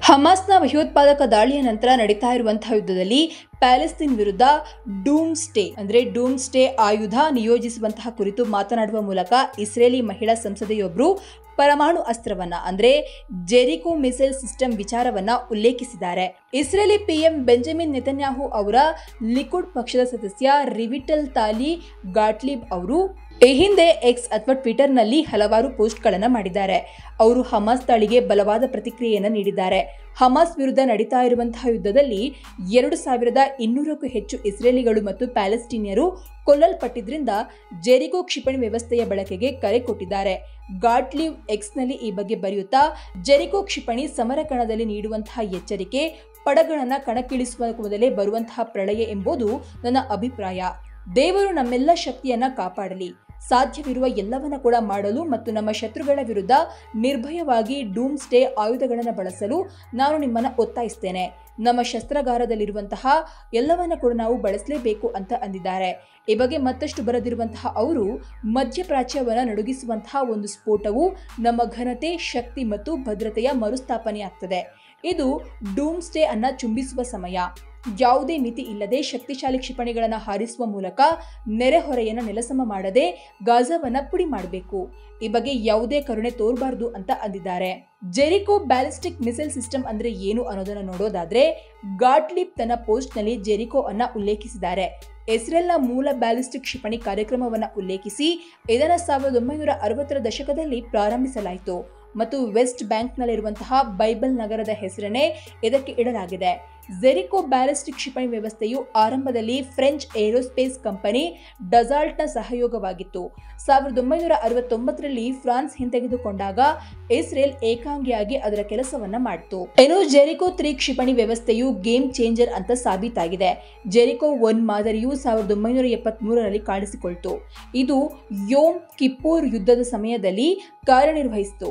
ಹಮಾಸ್ನ ಭಯೋತ್ಪಾದಕ ದಾಳಿಯ ನಂತರ ನಡೀತಾ ಇರುವಂತಹ ಯುದ್ಧದಲ್ಲಿ ಪ್ಯಾಲೆಸ್ತೀನ್ ವಿರುದ್ಧ ಡೂಮ್ ಸ್ಟೇ ಅಂದ್ರೆ ಡೂಮ್ ಸ್ಟೇ ಆಯುಧ ನಿಯೋಜಿಸುವಂತಹ ಕುರಿತು ಮಾತನಾಡುವ ಮೂಲಕ ಇಸ್ರೇಲಿ ಮಹಿಳಾ ಸಂಸದೆಯೊಬ್ಬರು ಪರಮಾಣು ಅಸ್ತ್ರವನ್ನ ಅಂದ್ರೆ ಜೆರಿಕೋ ಮಿಸೈಲ್ ಸಿಸ್ಟಮ್ ವಿಚಾರವನ್ನ ಉಲ್ಲೇಖಿಸಿದ್ದಾರೆ ಇಸ್ರೇಲಿ ಪಿಎಂ ಬೆಂಜಮಿನ್ ನೆತನ್ಯಾಹು ಅವರ ಲಿಕ್ವಿಡ್ ಪಕ್ಷದ ಸದಸ್ಯ ರಿವಿಟಲ್ ತಾಲಿ ಗಾಟ್ಲಿಬ್ ಅವರು ಈ ಹಿಂದೆ ಎಕ್ಸ್ ಅಥವಾ ಟ್ವಿಟರ್ನಲ್ಲಿ ಹಲವಾರು ಪೋಸ್ಟ್ಗಳನ್ನು ಮಾಡಿದ್ದಾರೆ ಅವರು ಹಮಾಸ್ ದಾಳಿಗೆ ಬಲವಾದ ಪ್ರತಿಕ್ರಿಯೆಯನ್ನು ನೀಡಿದ್ದಾರೆ ಹಮಾಸ್ ವಿರುದ್ಧ ನಡೀತಾ ಇರುವಂತಹ ಯುದ್ಧದಲ್ಲಿ ಎರಡು ಸಾವಿರದ ಇನ್ನೂರಕ್ಕೂ ಹೆಚ್ಚು ಇಸ್ರೇಲಿಗಳು ಮತ್ತು ಪ್ಯಾಲೆಸ್ಟೀನಿಯರು ಕೊಲ್ಲಲ್ಪಟ್ಟಿದ್ರಿಂದ ಜೆರಿಕೋ ಕ್ಷಿಪಣಿ ವ್ಯವಸ್ಥೆಯ ಬಳಕೆಗೆ ಕರೆ ಕೊಟ್ಟಿದ್ದಾರೆ ಗಾಟ್ಲಿವ್ ಎಕ್ಸ್ನಲ್ಲಿ ಈ ಬಗ್ಗೆ ಬರೆಯುತ್ತಾ ಜೆರಿಕೋ ಕ್ಷಿಪಣಿ ಸಮರ ಕಣದಲ್ಲಿ ನೀಡುವಂತಹ ಎಚ್ಚರಿಕೆ ಪಡಗಳನ್ನು ಕಣಕ್ಕಿಳಿಸುವ ಮೊದಲೇ ಬರುವಂತಹ ಪ್ರಳಯ ಎಂಬುದು ನನ್ನ ಅಭಿಪ್ರಾಯ ದೇವರು ನಮ್ಮೆಲ್ಲ ಶಕ್ತಿಯನ್ನ ಕಾಪಾಡಲಿ ಸಾಧ್ಯವಿರುವ ಎಲ್ಲವನ್ನ ಕೂಡ ಮಾಡಲು ಮತ್ತು ನಮ್ಮ ಶತ್ರುಗಳ ವಿರುದ್ಧ ನಿರ್ಭಯವಾಗಿ ಡೂಮ್ ಸ್ಟೇ ಆಯುಧಗಳನ್ನು ಬಳಸಲು ನಾನು ನಿಮ್ಮನ್ನು ಒತ್ತಾಯಿಸ್ತೇನೆ ನಮ್ಮ ಶಸ್ತ್ರಾಗಾರದಲ್ಲಿರುವಂತಹ ಎಲ್ಲವನ್ನ ಕೂಡ ನಾವು ಬಳಸಲೇಬೇಕು ಅಂತ ಅಂದಿದ್ದಾರೆ ಈ ಬಗ್ಗೆ ಮತ್ತಷ್ಟು ಬರೆದಿರುವಂತಹ ಅವರು ಮಧ್ಯಪ್ರಾಚ್ಯವನ್ನು ನಡುಗಿಸುವಂತಹ ಒಂದು ಸ್ಫೋಟವು ನಮ್ಮ ಘನತೆ ಶಕ್ತಿ ಮತ್ತು ಭದ್ರತೆಯ ಮರುಸ್ಥಾಪನೆಯಾಗ್ತದೆ ಇದು ಡೂಮ್ ಸ್ಟೇ ಅನ್ನ ಚುಂಬಿಸುವ ಸಮಯ ಯಾವುದೇ ಮಿತಿ ಇಲ್ಲದೆ ಶಕ್ತಿಶಾಲಿ ಕ್ಷಿಪಣಿಗಳನ್ನು ಹಾರಿಸುವ ಮೂಲಕ ನೆರೆಹೊರೆಯನ್ನು ನೆಲಸಮ ಮಾಡದೆ ಗಾಜಾವನ್ನ ಪುಡಿ ಮಾಡಬೇಕು ಈ ಬಗ್ಗೆ ಯಾವುದೇ ಕರುಣೆ ತೋರಬಾರದು ಅಂತ ಅಂದಿದ್ದಾರೆ ಜೆರಿಕೋ ಬ್ಯಾಲಿಸ್ಟಿಕ್ ಮಿಸೈಲ್ ಸಿಸ್ಟಮ್ ಅಂದ್ರೆ ಏನು ಅನ್ನೋದನ್ನ ನೋಡೋದಾದ್ರೆ ಗಾಟ್ಲಿಪ್ ತನ್ನ ಪೋಸ್ಟ್ನಲ್ಲಿ ಜೆರಿಕೋ ಅನ್ನ ಉಲ್ಲೇಖಿಸಿದ್ದಾರೆ ಇಸ್ರೇಲ್ನ ಮೂಲ ಬ್ಯಾಲಿಸ್ಟಿಕ್ ಕ್ಷಿಪಣಿ ಕಾರ್ಯಕ್ರಮವನ್ನು ಉಲ್ಲೇಖಿಸಿ ಇದನ್ನು ಸಾವಿರದ ಒಂಬೈನೂರ ಅರವತ್ತರ ದಶಕದಲ್ಲಿ ಪ್ರಾರಂಭಿಸಲಾಯಿತು ಮತ್ತು ವೆಸ್ಟ್ ಬ್ಯಾಂಕ್ನಲ್ಲಿರುವಂತಹ ಬೈಬಲ್ ನಗರದ ಹೆಸರನ್ನೇ ಇದಕ್ಕೆ ಇಡಲಾಗಿದೆ ಜೆರಿಕೋ ಬ್ಯಾಲಿಸ್ಟಿಕ್ ಕ್ಷಿಪಣಿ ವ್ಯವಸ್ಥೆಯು ಆರಂಭದಲ್ಲಿ ಫ್ರೆಂಚ್ ಏರೋಸ್ಪೇಸ್ ಕಂಪನಿ ಡಜಾಲ್ಟ್ನ ಸಹಯೋಗವಾಗಿತ್ತು ಸಾವಿರದ ಒಂಬೈನೂರ ಅರವತ್ತೊಂಬತ್ತರಲ್ಲಿ ಫ್ರಾನ್ಸ್ ಹಿಂತೆಗೆದುಕೊಂಡಾಗ ಇಸ್ರೇಲ್ ಏಕಾಂಗಿಯಾಗಿ ಅದರ ಕೆಲಸವನ್ನ ಮಾಡಿತು ಇನ್ನು ಜೆರಿಕೋ ತ್ರೀ ಕ್ಷಿಪಣಿ ವ್ಯವಸ್ಥೆಯು ಗೇಮ್ ಚೇಂಜರ್ ಅಂತ ಸಾಬೀತಾಗಿದೆ ಜೆರಿಕೋ ಒನ್ ಮಾದರಿಯು ಸಾವಿರದ ಒಂಬೈನೂರ ಎಪ್ಪತ್ಮೂರರಲ್ಲಿ ಕಾಣಿಸಿಕೊಳ್ತು ಇದು ಯೋಮ್ ಕಿಪ್ಪೂರ್ ಯುದ್ಧದ ಸಮಯದಲ್ಲಿ ಕಾರ್ಯನಿರ್ವಹಿಸಿತು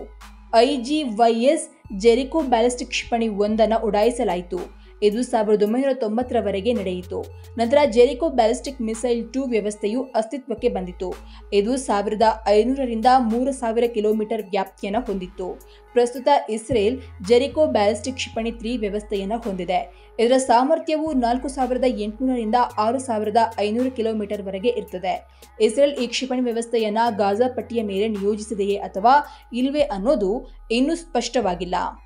ಐಜಿವೈಎಸ್ ಜೆರಿಕೋ ಬ್ಯಾಲಿಸ್ಟಿಕ್ ಕ್ಷಿಪಣಿ ಒಂದನ್ನು ಉಡಾಯಿಸಲಾಯಿತು ಇದು ಸಾವಿರದ ಒಂಬೈನೂರ ತೊಂಬತ್ತರವರೆಗೆ ನಡೆಯಿತು ನಂತರ ಜೆರಿಕೋ ಬ್ಯಾಲಿಸ್ಟಿಕ್ ಮಿಸೈಲ್ ಟೂ ವ್ಯವಸ್ಥೆಯು ಅಸ್ತಿತ್ವಕ್ಕೆ ಬಂದಿತು ಇದು ಸಾವಿರದ ಐನೂರರಿಂದ ಮೂರು ಸಾವಿರ ಕಿಲೋಮೀಟರ್ ವ್ಯಾಪ್ತಿಯನ್ನು ಹೊಂದಿತ್ತು ಪ್ರಸ್ತುತ ಇಸ್ರೇಲ್ ಜೆರಿಕೋ ಬ್ಯಾಲಿಸ್ಟಿಕ್ ಕ್ಷಿಪಣಿ ತ್ರೀ ವ್ಯವಸ್ಥೆಯನ್ನು ಹೊಂದಿದೆ ಇದರ ಸಾಮರ್ಥ್ಯವು ನಾಲ್ಕು ಸಾವಿರದ ಎಂಟುನೂರರಿಂದ ಆರು ಸಾವಿರದ ಐನೂರು ಕಿಲೋಮೀಟರ್ ವರೆಗೆ ಇರ್ತದೆ ಇಸ್ರೇಲ್ ಈ ಕ್ಷಿಪಣಿ ವ್ಯವಸ್ಥೆಯನ್ನ ಗಾಜಾ ಪಟ್ಟಿಯ ಮೇಲೆ ನಿಯೋಜಿಸಿದೆಯೇ ಅಥವಾ ಇಲ್ವೇ ಅನ್ನೋದು ಇನ್ನೂ ಸ್ಪಷ್ಟವಾಗಿಲ್ಲ